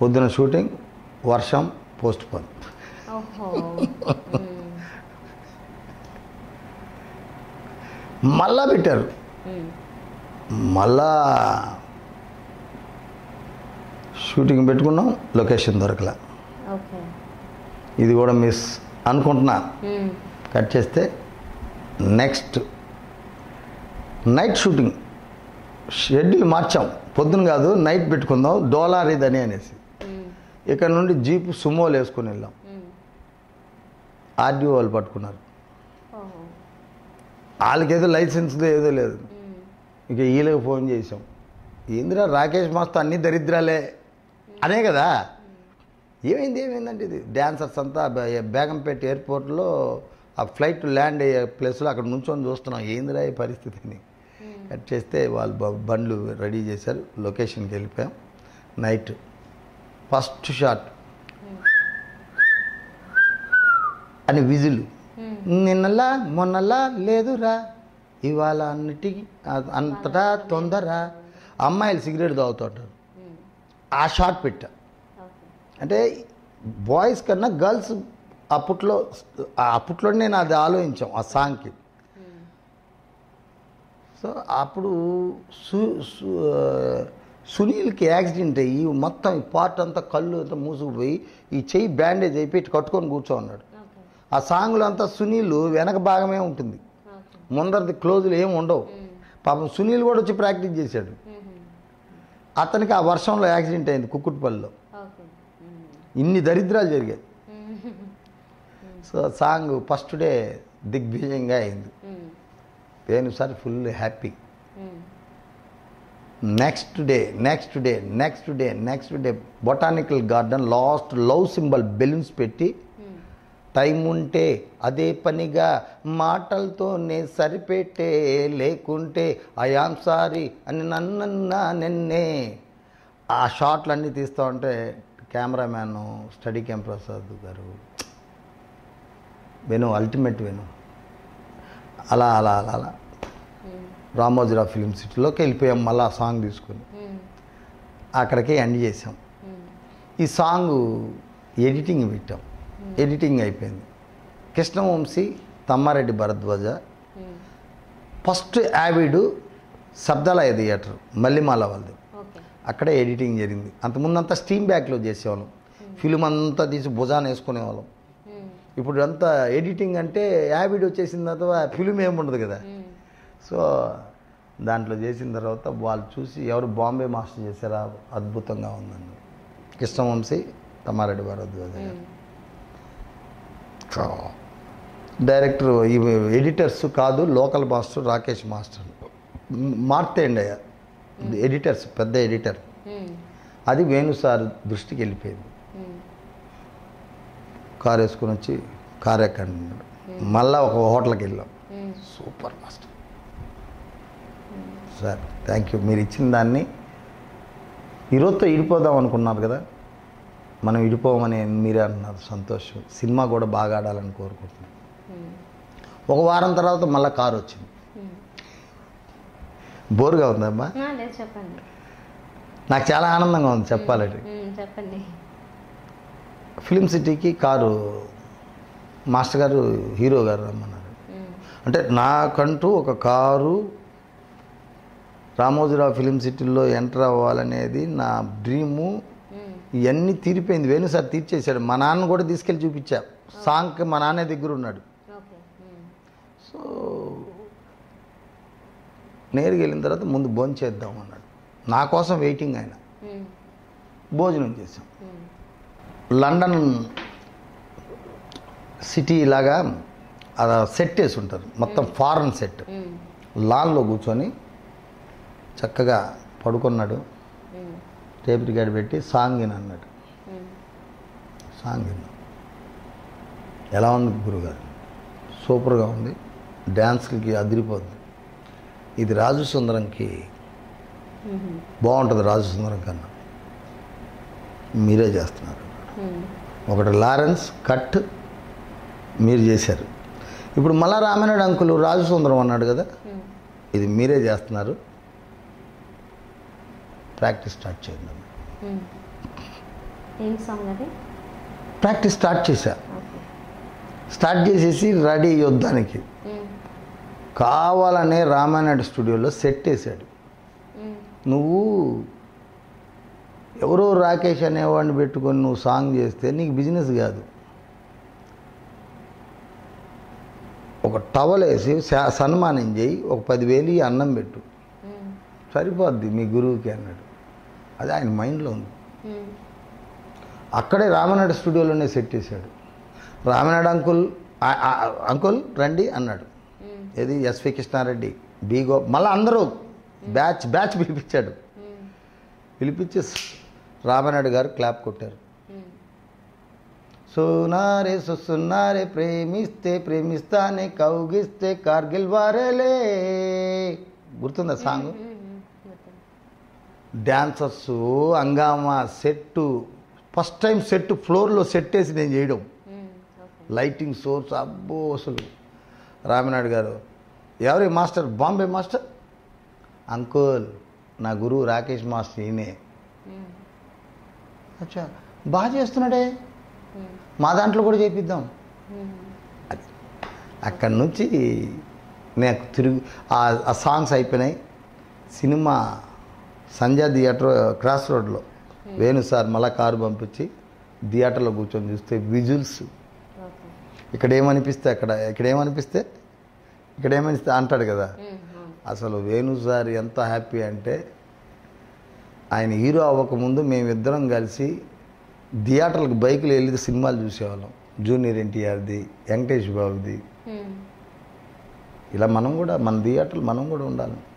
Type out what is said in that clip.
పొద్దున షూటింగ్ వర్షం post phone ఓహో మళ్ళా పెట్టారు మళ్ళా షూటింగ్ పెట్టుకున్నాం లొకేషన్ దొరకలే ఓకే ఇది కూడా మిస్ అనుకుంటున్నా కట్ చేస్తే నెక్స్ట్ నైట్ షూటింగ్ షెడ్యూల్ మార్చాం పొద్దున కాదు నైట్ పెట్టుకుందాం డోలార్ ఇదని అనేసి ఇక్కడ నుండి జీపు సుమోలు వేసుకుని వెళ్ళాం ఆర్డీఓ వాళ్ళు పట్టుకున్నారు ఓహో వాళ్ళకి ఏదో లైసెన్స్ ఏదో లేదు ఇక వీళ్ళకి ఫోన్ చేసాం ఏందిరా రాకేష్ మాస్టర్ అన్ని దరిద్రాలే అనే కదా ఏమైంది ఏమైందంటే ఇది డ్యాన్సర్స్ అంతా బే- బేగంపేట ఎయిర్పోర్ట్లో ఆ ఫ్లైట్ ల్యాండ్ అయ్యే ప్లేస్లో అక్కడ నుంచొని చూస్తున్నాం ఏందిరా ఈ పరిస్థితిని కట్ చేస్తే వాళ్ళు బ- బండ్లు రెడీ చేశారు లొకేషన్కి వెళ్ళిపోయాం నైట్ ఫస్ట్ షాట్ అని విజులు నిన్నలా మొన్నలా లేదురా ఇవాళ అన్నిటికీ అ- అంతటా తొందర అమ్మాయిలు సిగరెట్ తాగుతుంటారు ఆ షాట్ పెట్టా ఓకే అంటే బాయ్స్ కన్నా గర్ల్స్ అప్పట్లో ఆ అప్పట్లో నేను అది ఆలోచించాం ఆ సాంగ్కి సో అప్పుడు సు సు- సునీల్కి యాక్సిడెంట్ అయ్యి మొత్తం ఈ పార్ట్ అంతా కళ్ళు అంతా మూసుకుపోయి ఈ చెయ్యి బ్యాండేజ్ అయిపోయి ఇటు కట్టుకొని కూర్చో ఉన్నాడు ఓకే ఆ సాంగ్లో అంతా సునీల్ వెనక భాగమే ఉంటుంది ఓకే ముందరది క్లోజులు ఏమి ఉండవు పాపం సునీల్ కూడా వచ్చి ప్రాక్టీస్ చేశాడు అతనికి ఆ వర్షంలో యాక్సిడెంట్ అయింది కుక్కుట్పల్లిలో ఓకే ఇన్ని దరిద్రాలు జరిగాయి సో సాంగ్ ఫస్ట్ డే దిగ్విజయంగా అయింది Venu sir full happy next day next day next day next day botanical garden last love symbol balloons పెట్టి టైం ఉంటే అదే పనిగా మాటలతోనే సరిపెట్టే లేకుంటే ఐఆమ్ సారీ అని నన్నన్నా నిన్నే ఆ షాట్లు అన్నీ తీస్తూ ఉంటే కెమెరామ్యాన్ స్టడీ క్యామ్ ప్రసాద్ గారు వెను అల్టిమేట్ వెను అలా అలా అలా అలా రామోజీరావు ఫిలిం సిటీలోకి వెళ్ళిపోయాం మళ్ళీ ఆ సాంగ్ తీసుకుని అక్కడికి ఎండ్ చేసాం ఈ సాంగ్ ఎడిటింగ్ పెట్టాం ఎడిటింగ్ అయిపోయింది Krishna Vamsi Tammareddy Bharadwaja first Avid Shabdalaya theatre Mallemala వాళ్ళది ఓకే అక్కడే ఎడిటింగ్ జరిగింది అంతకుముందంతా స్టీమ్ బ్యాక్లో చేసేవాళ్ళం ఫిలిం అంతా తీసి భుజాన వేసుకునేవాళ్ళం ఇప్పుడు అంతా ఎడిటింగ్ అంటే యావిడ్ వచ్చేసిన తర్వాత ఫిలిం ఏముండదు కదా సో దాంట్లో చేసిన తర్వాత వాళ్ళు చూసి ఎవరు బాంబే మాస్టర్ చేశారా అద్భుతంగా ఉందండి కృష్ణవంశీ తమ్మారెడ్డి భరద్వాజ గారు సో, డైరెక్టర్ ఇవి ఎడిటర్స్ కాదు లోకల్ మాస్టర్ రాకేష్ మాస్టర్ మార్తేండి అయ్యా ఎడిటర్స్ పెద్ద ఎడిటర్ అది వేణు సార్ దృష్టికి వెళ్ళిపోయింది కార్ వేసుకొని వచ్చి కార్ ఎక్కండి అన్నాడు మళ్ళా ఒక హోటల్కి వెళ్ళాం super master sir thank you మీరు ఇచ్చిన దాన్ని ఈరోజుతో ఇడిపోదాం అనుకున్నారు కదా మనం ఇడిపోమని మీరే అన్నారు సంతోషం సినిమా కూడా బాగా ఆడాలని కోరుకుంటున్నాం ఒక వారం తర్వాత మళ్ళీ కారు వచ్చింది బోరుగా ఉందమ్మా లేదు చెప్పండి నాకు చాలా ఆనందంగా ఉంది చెప్పాలంటే మ్మ్, చెప్పండి ఫిలిం సిటీకి కారు మాస్టర్ గారు హీరో గారు రమ్మన్నారు మ్మ్. అంటే నాకంటూ ఒక కారు రామోజీరావు ఫిలిం సిటీలో ఎంటర్ అవ్వాలనేది నా డ్రీము మ్మ్. ఇవన్నీ తీరిపోయింది వేణు సార్ తీర్చేశాడు మా నాన్న కూడా తీసుకెళ్ళి చూపించా సాంగ్కి మా నాన్నే దగ్గర ఉన్నాడు ఓకే మ్మ్. సో నేరుగా వెళ్ళిన తర్వాత ముందు భోజనం చేద్దాం అన్నాడు నా కోసం వెయిటింగ్ ఆయన మ్మ్. భోజనం చేసాం మ్మ్. లండన్ సిటీ లాగా అలా సెట్ వేసి ఉంటారు మొత్తం ఫారెన్ సెట్ మ్మ్. లాన్లో కూర్చొని చక్కగా పడుకున్నాడు మ్మ్. టేప్ రికార్డ్ పెట్టి సాంగ్ విను అన్నాడు మ్మ్. సాంగ్ విన్నాం ఎలా ఉంది గురుగారు సూపర్గా ఉంది డ్యాన్స్కి అదిరిపోద్ది ఇది రాజు సుందరంకి మ్మ్. బాగుంటుంది రాజు సుందరం కన్నా మీరే చేస్తున్నారు మ్మ్. ఒకటి లారెన్స్ కట్ మీరు చేశారు ఇప్పుడు మళ్ళా రామనాయుడు అంకులు రాజు సుందరం అన్నాడు కదా మ్మ్. ఇది మీరే చేస్తున్నారు ప్రాక్టీస్ స్టార్ట్ చేయండి మ్మ్. ఏం సాంగ్ అది ప్రాక్టీస్ స్టార్ట్ చేశా ఓకే స్టార్ట్ చేసేసి రెడీ యుద్ధానికి ఉమ్, కావాలనే రామానాయుడు స్టూడియోలో సెట్ వేసాడు ఉమ్, నువ్వు ఎవరో రాకేష్ అనేవాడిని పెట్టుకొని నువ్వు సాంగ్ చేస్తే నీకు బిజినెస్ కాదు ఒక టవల్ వేసి స- సన్మానం చేయి ఒక పదివేలు ఈ అన్నం పెట్టు ఉమ్, సరిపోద్ది మీ గురువుకి అన్నాడు అది ఆయన మైండ్లో ఉంది ఉమ్, అక్కడే రామనాయుడు స్టూడియోలోనే సెట్ చేశాడు రామనాయుడు అంకుల్ ఆ- ఆ- అంకుల్ రండి అన్నాడు ఉమ్, ఏది ఎస్వి కృష్ణారెడ్డి బి గో మళ్ళీ అందరూ బ్యాచ్ బ్యాచ్ పిలిపించాడు ఉమ్, పిలిపించి రామనాయుడు గారు క్లాప్ కొట్టారు ఉమ్, సోనారే సున్నారే ప్రేమిస్తే ప్రేమిస్తానే కౌగిస్తే కార్గిల్ వారేలే గుర్తుందా సాంగ్ ఉమ్, ఉమ్, గుర్తుంది. డాన్సర్స్ హంగామా సెట్టు ఫస్ట్ టైం సెట్ ఫ్లోర్లో సెట్ వేసి నేను చేయడం ఉమ్, ఓకే లైటింగ్ సోర్స్ అబ్బో అసలు రామినాయుడు గారు ఎవరి మాస్టర్ బాంబే మాస్టర్ అంకుల్ నా గురువు రాకేష్ మాస్టర్ ఈయనే ఉమ్, అచ్చా బాగా చేస్తున్నాడే ఉమ్, మా దాంట్లో కూడా చేపిద్దాం ఉమ్, అది అక్కడి నుంచి నాకు తిరుగు ఆ ఆ సాంగ్స్ అయిపోయినాయి సినిమా సంజయ్ థియేటర్ క్రాస్ రోడ్లో వేణు సార్ మళ్ళా కారు పంపించి థియేటర్లో కూర్చొని చూస్తే విజువల్స్ ఓకే ఇక్కడ ఏమనిపిస్తే అక్కడ ఇక్కడ ఏమనిపిస్తే ఇక్కడ ఏమనిపిస్తే అంటాడు కదా ఉమ్, అవును. అసలు వేణు సార్ ఎంత హ్యాపీ అంటే ఆయన హీరో అవ్వకముందు మేమిద్దరం కలిసి థియేటర్లకు బైకులు వెళ్ళి సినిమాలు చూసేవాళ్ళం జూనియర్ ఎన్టీఆర్ది వెంకటేష్ బాబుది ఉమ్, ఇలా మనం కూడా మన థియేటర్లు మనం కూడా ఉండాలి